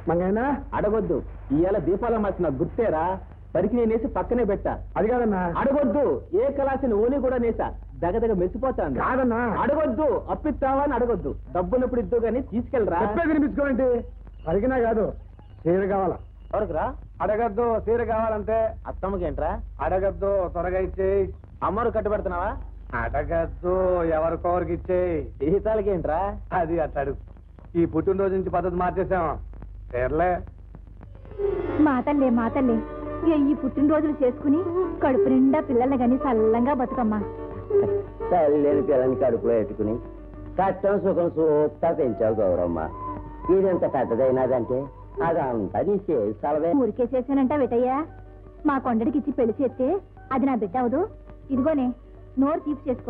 మంగైనా అడగొద్దు ఇవాళ దీపాల మార్చిన గుర్తేరా పరికి నేనేసి పక్కనే పెట్టా అది కాదన్నా అడగొద్దు ఏ కళాసిని ఓని కూడా నేసా దగదగ మెచ్చిపోతాను కాదన్నా అడగొద్దు అప్పిస్తావా అని అడగొద్దు డబ్బున్నప్పుడు ఇద్దు కానీ తీసుకెళ్ళరా చెప్పే వినిపించుకోండి అడిగినా కాదు చీర కావాలా ఎవరికిరా అడగద్దు చీర కావాలంటే అత్తమ్మకేంట్రా అడగద్దు త్వరగా ఇచ్చేయి అమ్మరు కట్టు పెడుతున్నావా అడగద్దు ఎవరికొవరికి ఇచ్చేయి జీతాలకేంట్రా అది అట్టాడు ఈ పుట్టినరోజు నుంచి పద్ధతి మార్చేసాం చీరలే మాతల్లే మాతల్లే ఈ పుట్టినరోజులు చేసుకుని కడుపు నిండా పిల్లల్ని గాని చల్లంగా బతుకమ్మా తల్లిని పిల్లని కడుపులో పెట్టుకుని కష్టం సుఖం సూత్తా పెంచావు గౌరమ్మ ఇదెంత పెద్దదైనదంటే అదంతా నీ చేసి సలవే ఊరికే చేశానంట వెటయ్యా మా కొండడికి ఇచ్చి పెళ్లి చేస్తే అది నా బిడ్డ అవదు ఇదిగోనే నోరు తీపి చేసుకో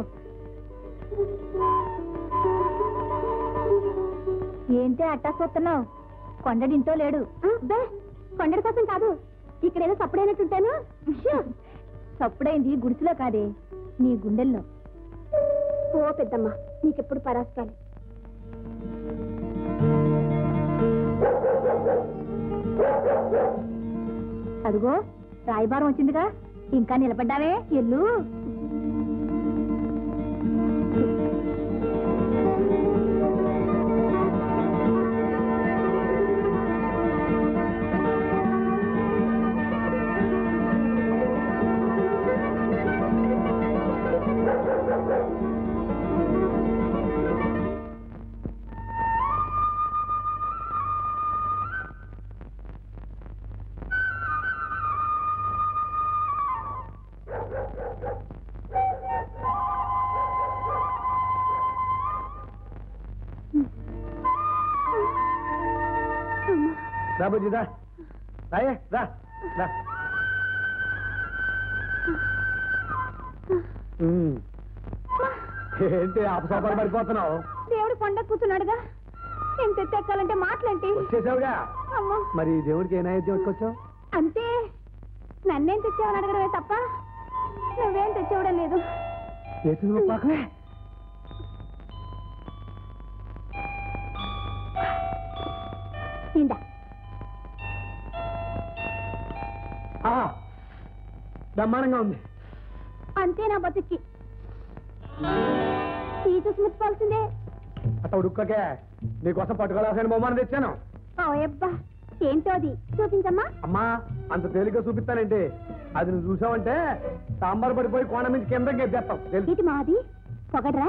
ఏంటి అట్టా చూస్తున్నావు కొండడింటో లేడు బే కొండడి కోసం కాదు ఇక్కడేదో సప్పుడైనట్టుంటాను సప్పుడైంది గుడిసెలో కాదే నీ గుండెల్లో ఓ పెద్దమ్మ నీకెప్పుడు పరాస్తాలి అదిగో రాయబారం వచ్చిందిగా ఇంకా నిలబడ్డావే ఎల్లు రా బుజ్జి రా రాయే రా రా ఉమ్. ఏంటి అపసోపాలు పడిపోతున్నావు దేవుడు కొండ కూర్చున్నాడుగా నేను తెచ్చెక్కాలంటే మాటలేంటి వచ్చేసావుగా అమ్మో మరి దేవుడికి ఏ నైవేద్యం పట్టుకొచ్చావు అంతే నన్నేం తెచ్చావని అడగడమే తప్ప నువ్వేం తెచ్చేవడం లేదు చేసిన పాకలే ఇందా బ్రహ్మాండంగా ఉంది అంతే నా బతుక్కి ఈ చూసి ముట్టుకోవాల్సిందే అట్ట ఉడుక్కకే నీకోసం పట్టుకోవాల్సిన బొమ్మను తెచ్చాను ఓయబ్బా ఏంటో అది చూపించమ్మా అమ్మా అంత తేలిగ్గా చూపిస్తానంటే అది నువ్వు చూసావంటే సాంబార్ పడిపోయి కోణ నుంచి కిందకి ఎత్తేస్తాం తెలుసు ఇది మాది పొగడరా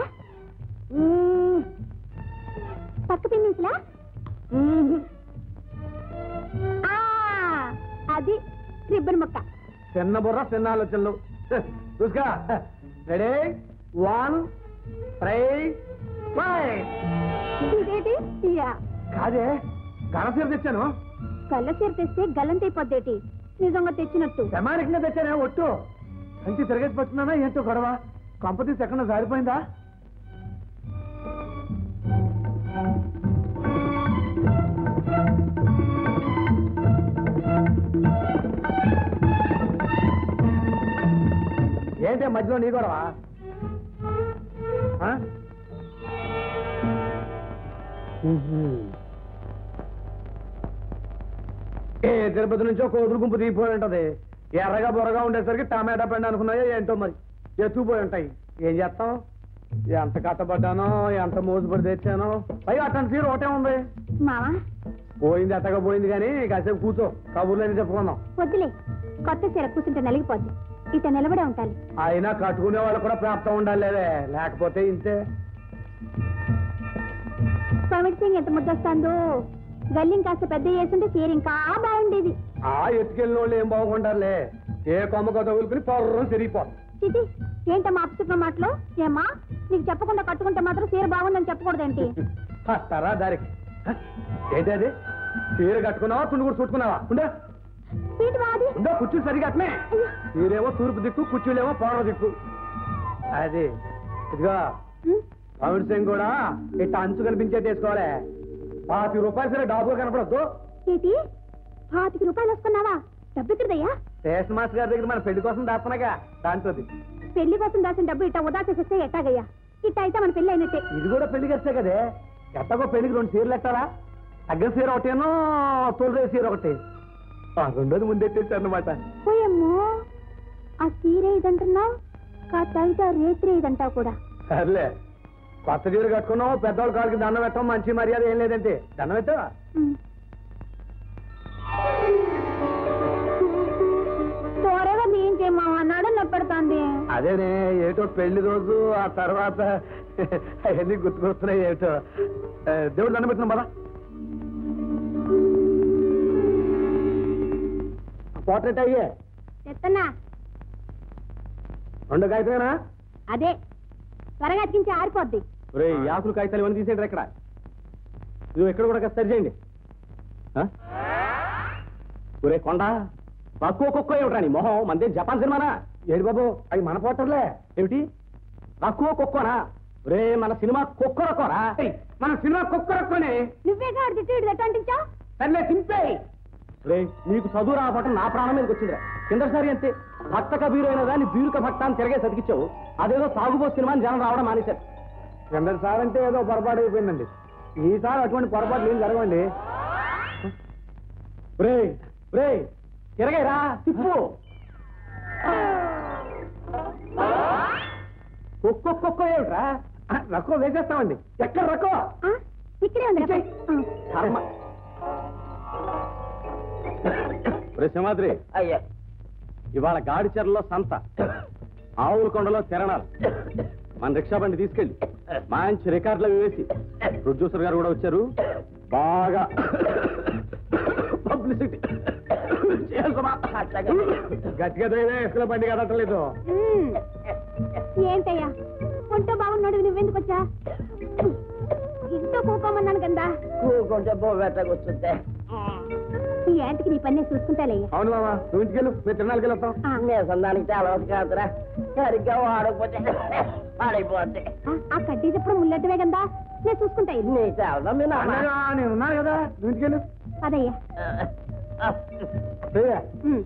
పక్క పిన్నించలా ఆ, అది రిబ్బన్ ముక్క చిన్న బుర్ర చిన్న ఆలోచనలు చూసుకో రెడీ వన్ త్రీ ఇదేటి ఇయ్యా. కాదే గణసీర తెచ్చాను గల్ల చీర తెస్తే గల్లంతైపోద్దేటి నిజంగా తెచ్చినట్టు ప్రమాణికంగా తెచ్చానే ఒట్టు కంచి తిరగేసి పట్టున్నానా ఏంటో గొడవ కంపతీసి ఎక్కడ జారిపోయిందా ఏంటే మధ్యలో నీ గొడవ ఆ? ఏ తిరుపతి నుంచో కోతులు గుంపు దిగిపోయి ఉంటది ఎర్రగా బొరగా ఉండేసరికి టమాటా పండు అనుకున్నాయో ఏంటో మరి ఎత్తుకుపోయి ఉంటాయి ఏం చేస్తాం ఎంత కట్టబడ్డానో ఎంత మోసుపడి తెచ్చానో పైగా అట్టంటి తీరు ఒకటే ఉంది మావా పోయింది ఎట్టగా పోయింది కానీ కాసేపు కూర్చో కబుర్లేని చెప్పుకుందాం వద్దులే కొత్త చీర కూర్చుంటే నలిగిపోద్ది ఇట నిలబడే ఉంటాలి అయినా కట్టుకునే వాళ్ళు కూడా ప్రాప్తం ఉండాలి లేదే లేకపోతే ఇంతే పమిడి సింగ్ ఎంత ముద్దొస్తాందో గల్లిం కాస్త పెద్ద చేస్తుంటే చీర ఇంకా బాగుండేది ఆ ఎత్తుకెళ్ళిన వాళ్ళు ఏం బాగుంటారులే ఏ కొమ్మకో తగులుకుని పొర్రం తిరిగిపోతాం చిటి ఏంటమ్మా అప్సుకున్న మాటలు ఏమ్మా నీకు చెప్పకుండా కట్టుకుంటే మాత్రం చీర బాగుందని చెప్పకూడదేంటి వస్తారా దారికి హ? ఏంటి అది చీర కట్టుకున్నావా తుండు కూడా చుట్టుకున్నావా ఉండే వీటి బాది ఉందో కుర్చీ సరిగా అట్నే చీరేమో తూర్పు దిక్కు కుర్చీలేమో పడవ దిక్కు అది ఇదిగో పవన్ సింగ్ కూడా ఇట్ట అంచు కనిపించేది వేసుకోవాలి పాతి రూపాయలు సరే డాబుగా కనపడద్దు ఏంటి పాతిక రూపాయలు వస్తున్నావా డబ్బు ఎక్కడదయ్యా స్టేషన్ మాస్టర్ గారి దగ్గర మన పెళ్లి కోసం దాస్తున్నాగా దాంట్లోది పెళ్లి కోసం దాచిన డబ్బు ఇట్ట ఉదా చేసేస్తే ఎట్టాగయ్యా ఇట్ట అయితే మన పెళ్లి అయినట్టే ఇది కూడా పెళ్లి ఖర్చే కదే ఎట్టగో పెళ్లికి రెండు చీరలు ఎట్టాలా అగ్గ సీర ఒకటేనో తొలి సీర ఒకటి ఆ రెండోది ముందెట్టేసారు అనమాట పోయమ్మో ఆ సీర ఇదంటున్నావు కాస్త అయితే ఆ రేత్రి ఇదంటావు కూడా సర్లే కొత్త చీర కట్టుకున్నావు పెద్దవాళ్ళ కాళ్ళకి దండం పెట్టడం మంచి మర్యాద ఏం లేదంటే దండం పెట్టావా ఉమ్. త్వరగా ఏం చేయమా అన్నాడు నొప్పెడుతోంది అదేనే ఏటో పెళ్లి రోజు ఆ తర్వాత అవన్నీ గుర్తుకొస్తున్నాయి ఏటో ఆ, దేవుడు దండం పెట్టినాం పదా పోర్ట్రేట్ అయ్యే చెత్తన్నా రెండు కాగితమేనా అదే త్వరగా అతికించి ఆరిపోద్ది రే ఆకులు కాగితాలు ఇవన్నీ తీసేయండి ఇక్కడ నువ్వు ఎక్కడ కూడా సరి చేయండి ఆ? ఒరే కొండ తక్కువ కుక్క ఏమిట్రా నీ మొహం మందే జపాన్ సినిమానా ఏడు బాబు అవి మన పోటర్లే ఏమిటి తక్కువ కుక్కనా రే మన సినిమా కుక్క రకోరా మన సినిమా కుక్క రక్కనే నువ్వే కాడు తిట్టి ఇటు తట్టంటించావు సర్లే చింపే రే నీకు చదువు రావటం నా ప్రాణం మీదకి వచ్చిందిరా కిందసారి అంతే భక్త కబీరు అయిన దాన్ని బీరుక భక్త అని తిరగే చదివించావు అదేదో సాగుబో సినిమా అని జనం రావడం మానేశారు కిందసారి అంటే ఏదో పొరపాటు అయిపోయిందండి ఈసారి అటువంటి పొరపాట్లు ఏం జరగండి రే రే తిరగేరా తిప్పు ఒక్కొక్కొక్క ఏమిట్రా రక్కో వేసేస్తామండి ఎక్కడ రక్కో ఆ, ఇక్కడే ఉంది రా. ఆ. కర్మ రే సింహాద్రి అయ్యా ఇవాళ గాడిచెరలో సంత ఆవుల కొండలో తిరణాలు మన రిక్షా బండి తీసుకెళ్ళి మంచి రికార్డులు అవి వేసి ప్రొడ్యూసర్ గారు కూడా వచ్చారు బాగా పబ్లిసిటీ గట్టిగా ఇసుకల బండి కదట్టలేదు ఉమ్. ఏంటయ్యా ఒంటో బాగున్నాడు నువ్వెందుకు వచ్చా ఇంట్లో కూకోమన్నాను కదా కూకుంటే బొవ్వెట్టకొచ్చుంటే ఈ యాంటికి నీ పని నేను చూసుకుంటాలే అవును మామా నువ్వు ఇంటికెళ్ళు మేము తిరణాలకి వెళ్తాం ఆ, నేసందానికి చాలా కాదురా సరిగ్గా వాడకపోతే పాడైపోతే ఆ, ఆ కడ్డీ చెప్పుడు ముల్లెట్టవే కదా నేను చూసుకుంటా ఇది. నీకు తెలదా మీ నాన్న నేను ఉన్నాను కదా నువ్వు ఇంటికెళ్ళు అదయ్యా చెయ్య. ఉమ్.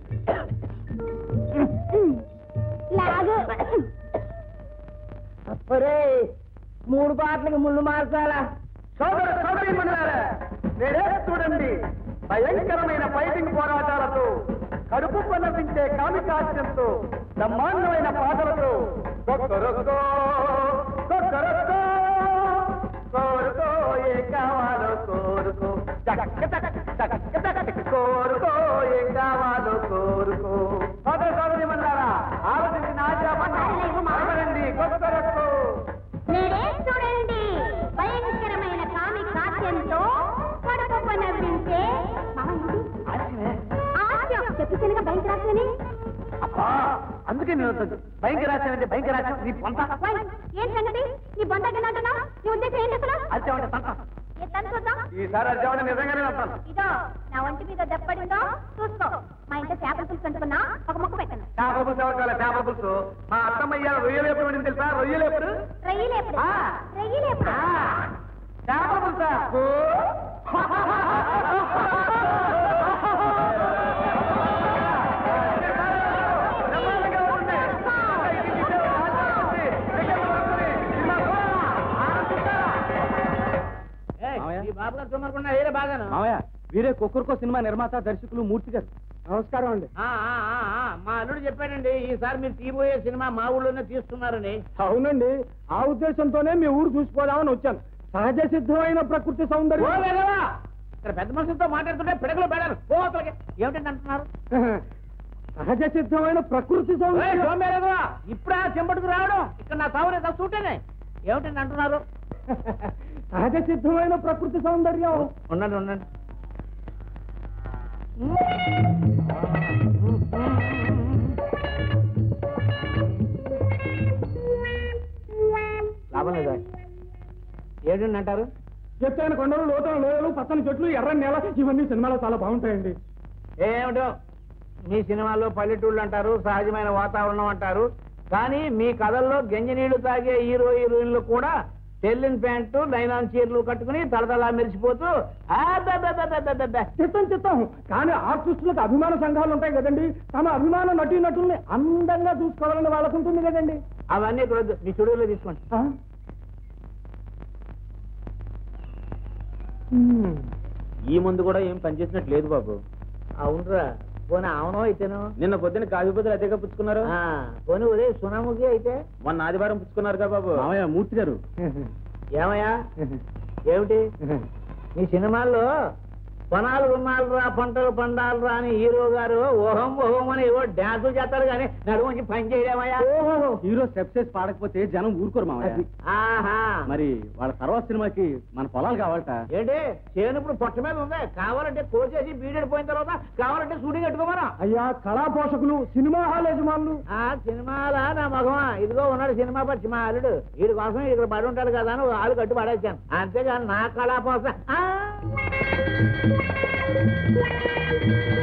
ఉమ్. లాగు ఒరేయ్, మూడు పాటలకి ముళ్ళు మార్చాలా సోదర సోదరి నేనే చూడండి భయంకరమైన ఫైటింగ్ పోరాటాలతో కడుపు పలపించే కామికాస్యంతో బ్రహ్మాండమైన పాటలతో కొక్కరొక్కో, కొక్కరొక్కో, కోరుకో ఏం కావాలో కోరుకో చక్క చక్క చక్క చక్క కోరుకో ఏం కావాలో కోరుకో సోదర సోదరి మన్నారా ఆలోచించి నాజరండి కొక్కరొక్కో నేనే చూడండి భయంకరమైన కామి కాస్యంతో కడుపు నవ్వించే హాస్యం చెప్తున్నాగా భయంకరాస్యని అబ్బా అందుకే నేను అంత భయంకరాశం అంటే భయంకరాశం నీ పొంత ఏం సంగతి నీ బొందకి నాటనా నీ ఉద్దేశం ఏంటి అసలు అరిచామంటే సంత ఏ తను చూద్దాం ఈసారి అరిచామంటే నిజంగానే వస్తాను ఇదో నా ఒంటి మీద దెబ్బడిందో చూసుకో మా ఇంట్లో చేపల పులుసు అనుకున్నా ఒక ముక్క పెట్టను చేపల పులుసు ఎవరికాలే చేపల పులుసు మా అత్తమ్మ రొయ్యలేపుడు వండింది తెలుసా రొయ్యలేపుడు రెయ్యలేపుడు ఆ. రెయ్యలేపుడు చేపల పులుసా మామయ్య వీరే కుక్కర్కో సినిమా నిర్మాత దర్శకులు మూర్తి గారు నమస్కారం అండి ఆ, ఆ, ఆ, ఆ, మా అల్లుడు చెప్పాడండి ఈసారి మీరు తీయబోయే సినిమా మా ఊళ్ళోనే తీస్తున్నారని అవునండి ఆ ఉద్దేశంతోనే మీ ఊరు చూసిపోదామని వచ్చాను సహజ సిద్ధమైన ప్రకృతి ఓ సౌందర్యం వెధవా! ఇక్కడ పెద్ద మనుషులతో మాట్లాడుతుంటే పిడకలు పెడారు ఓ అసలుకి ఏమిటండి అంటున్నారు సహజ సిద్ధమైన ప్రకృతి ఓయ్, సౌందర్యం సోమేరవ్వ! ఇప్పుడా చెంపట్టుకు రావడం ఇక్కడ నా తావరే చూటేనే ఏమిటండి అంటున్నారు సహజ సిద్ధమైన ప్రకృతి సౌందర్యం ఉండండి ఉండండి లాభం లేదా ఏమిటండి అంటారు ఎత్తైన కొండలు లోతైన లోయలు పచ్చని చెట్లు ఎర్రని నేల ఇవన్నీ సినిమాలో చాలా బాగుంటాయండి ఏమిటో మీ సినిమాల్లో పల్లెటూళ్ళు అంటారు సహజమైన వాతావరణం అంటారు కానీ మీ కథల్లో గంజి నీళ్లు తాగే హీరో హీరోయిన్లు కూడా తెల్లిన ప్యాంటు నైనాన్ చీరలు కట్టుకుని తలతలా మెరిసిపోతూ ఆ బె బె బె బె బె బె బె. చిత్తం చిత్తం కానీ ఆర్టిస్టులకు అభిమాన సంఘాలు ఉంటాయి కదండి తమ అభిమాన నటీ నటుల్ని అందంగా చూసుకోవాలని వాళ్ళకు ఉంటుంది కదండి అవన్నీ ఇక్కడ వద్దు. మీ స్టూడియోలో తీసుకోండి ఆ? హ్మ్. ఈ మందు కూడా ఏం పనిచేసినట్టు లేదు బాబు అవునరా పోనీ అవును అయితేను నిన్న పొద్దున్న కాఫీ బదులు అదేగా పుచ్చుకున్నారు పోనీ ఉదయ సునాముఖి అయితే మొన్న ఆదివారం పుచ్చుకున్నారుగా బాబు మామయ్య మూర్తి గారు ఏమయ్యా ఏమిటి ఈ సినిమాల్లో పొనాలు రుణాలు రా పంటలు పండాలు రా అని హీరో గారు ఓహం ఓహం అని ఏవో డాన్సులు చేస్తారు కానీ నడుము మంచి పని చేయడమయ్యా హీరో స్టెప్స్ వేసి పాడకపోతే జనం ఊరుకోరు మామయ్య ఆహా మరి వాళ్ళ తర్వాత సినిమాకి మన పొలాలు కావాలట ఏంటి చేను ఇప్పుడు పొట్ట మీద ఉంది కావాలంటే కోసేసి బీడెడ్ పోయిన తర్వాత కావాలంటే షూటింగ్ కట్టుకోమరా అయ్యా కళా పోషకులు సినిమా హాల్ యజమానులు ఆ సినిమాలా నా మగమా ఇదిగో ఉన్నాడు సినిమా పచ్చి మా అల్లుడు వీడి కోసం ఇక్కడ పడి ఉంటాడు కదా అని ఆలు కట్టు పడేసాను అంతేగాని నా కళా పోస